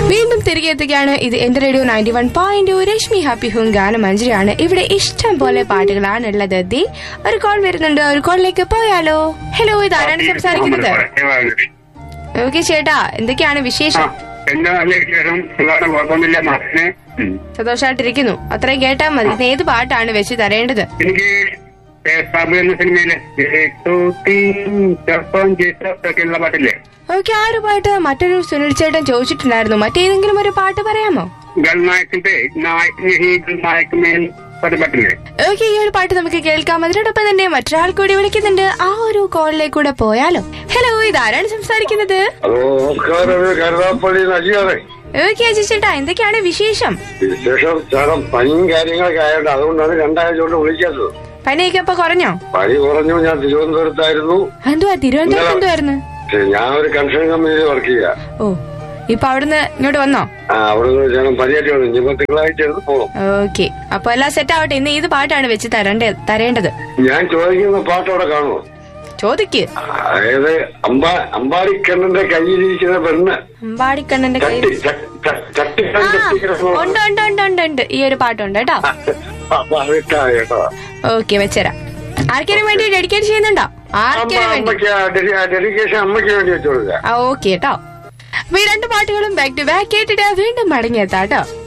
വീണ്ടും തിരികെ എത്തുകയാണ് ഇത് എന്റെ radio ninety one point Rashmi happy hmm ഗാനം മഞ്ജരിയാണ് ഇവിടെ ഇഷ്ടം പോലെ പാട്ടുകളാണ് ഉള്ളത് ദേ ഒരു കോൾ വരുന്നുണ്ട് ഒരു കോളിലേക്ക് പോയാലോ ഹലോ ഇത് ആരാണ് സംസാരിക്കുന്നത് ഓക്കെ ചേട്ടാ എന്തൊക്കെയാണ് വിശേഷം എന്താ നല്ല വിശേഷം സുഖമാണ് കുഴപ്പമൊന്നുമില്ല മകന് ഉം. സന്തോഷമായിട്ടിരിക്കുന്നു അത്രയും കേട്ടാ മതി ഇത് ഏത് പാട്ടാണ് വെച്ച് തരേണ്ടത് എനിക്ക് സാബു എന്ന സിനിമയിലെ ചെറുപ്പം ഒക്കെയുള്ള പാട്ടില്ലേ ഓക്കെ ആ ഒരു പാട്ട് മറ്റൊരു സുനിൽ ചേട്ടൻ ചോദിച്ചിട്ടുണ്ടായിരുന്നു മറ്റേതെങ്കിലും ഒരു പാട്ട് പറയാമോ ഗൾ നായക്കിന്റെ നായക് ഹി ഗൾ നായക് മേൽ പറഞ്ഞ പാട്ടില്ലേ ഓക്കെ ഈ ഒരു പാട്ട് നമുക്ക് കേൾക്കാം അതിനോടൊപ്പം തന്നെ മറ്റൊരാൾ കൂടി വിളിക്കുന്നുണ്ട് ആ ഒരു കോളിലേക്ക് കൂടെ പോയാലോ ഹലോ ഇതാരാണ് സംസാരിക്കുന്നത് ഹലോ നമസ്കാരം ഇത് കരുതാപ്പള്ളി നജിയാതെ ഓക്കെ അജി ചേട്ടാ എന്തൊക്കെയാണ് വിശേഷം വിശേഷം ശരം പനിയും കാര്യങ്ങളൊക്കെ ആയതുകൊണ്ട് അതുകൊണ്ടാണ് രണ്ടാഴ്ച കൊണ്ട് വിളിക്കാത്തത് പനിയൊക്കെ ഇപ്പൊ കുറഞ്ഞോ പനി കുറഞ്ഞു ഞാൻ തിരുവനന്തപുരത്തായിരുന്നു എന്തുവാ തിരുവനന്തപുരത്ത് എന്തുവായിരുന്നു പക്ഷേ ഞാൻ ഒരു കൺസ്ട്രക്ഷൻ കമ്പനിയിൽ വർക്ക് ചെയ്യാ ഓ ഇപ്പൊ അവിടുന്ന് ഇങ്ങോട്ട് വന്നോ ആ അവിടെ നിന്ന് ഞാൻ പനിയായിട്ട് വന്നു ഇനിയിപ്പോ തിങ്കളാഴ്ച എടുത്ത് പോകും ഓക്കെ അപ്പൊ എല്ലാം സെറ്റ് ആവട്ടെ ഇന്ന് ഏത് പാട്ടാണ് വെച്ച് തരണ്ടേ തരേണ്ടത് ഞാൻ ചോദിക്കുന്ന പാട്ട് അവിടെ കാണുമോ ചോദിക്ക് അതായത് അമ്പാ അമ്പാടിക്കണ്ണന്റെ കയ്യിലിരിക്കുന്ന പെണ്ണ് അമ്പാടിക്കണ്ണന്റെ കയ്യിൽ ചട്ടി ച- ച- ചട്ടിക്കൺ ആ ചട്ടിക്കിടന്നു ഉണ്ട് ഉണ്ട് ഉണ്ട് ഉണ്ട് ഉണ്ട് ഈ ഒരു പാട്ടുണ്ട് കേട്ടോ അതിട്ടാ കേട്ടോ ഓക്കെ വെച്ചരാം ആർക്കേലും വേണ്ടി ഡെഡിക്കേറ്റ് ചെയ്യുന്നുണ്ടോ അമ്മ ആർക്കേലും വേണ്ടി അമ്മയ്ക്ക് ഡെഡിക്കേഷൻ അമ്മയ്ക്ക് വേണ്ടി വെച്ചു കൊടുക്കുക ആ ഓക്കെ കേട്ടോ അപ്പൊ ഈ രണ്ട് പാട്ടുകളും ബാക്ക് ടു ബാക്ക് കേട്ടിട്ട് വീണ്ടും മടങ്ങിയെത്താം കേട്ടോ